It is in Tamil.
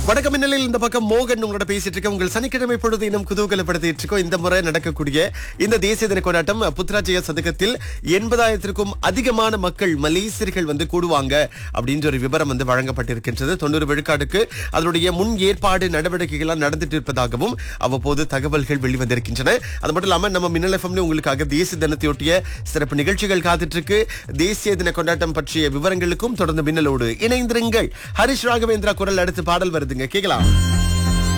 வணக்கம் மின்னலில் இந்த பக்கம் மோகன் உங்களோட பேசிட்டு இருக்க உங்கள் சனிக்கிழமை பொழுது இன்னும் குதூகலப்படுத்திட்டு இருக்கோம் இந்த முறை நடக்கக்கூடிய இந்த தேசிய தின கொண்டாட்டம் புத்ராஜய சதுக்கத்தில் எண்பதாயிரத்திற்கும் அதிகமான மக்கள் மலேசியர்கள் வந்து கூடுவாங்க அப்படின்ற ஒரு விவரம் வந்து வழங்கப்பட்டிருக்கின்றது தொண்ணூறு விழுக்காடுக்கு அதனுடைய முன் ஏற்பாடு நடவடிக்கைகள் நடந்துட்டு இருப்பதாகவும் அவ்வப்போது தகவல்கள் வெளிவந்திருக்கின்றன அது மட்டும் இல்லாம நம்ம மின்னல் எஃப்எம்ல உங்களுக்காக தேசிய தினத்தையொட்டிய சிறப்பு நிகழ்ச்சிகள் காத்துட்டு இருக்கு தேசிய தின கொண்டாட்டம் பற்றிய விவரங்களுக்கும் தொடர்ந்து மின்னலோடு இணைந்திருங்கள் ஹரிஷ் ராகவேந்திரா குரல் அடுத்து பாடல் வருதுங்க கேட்கலாம்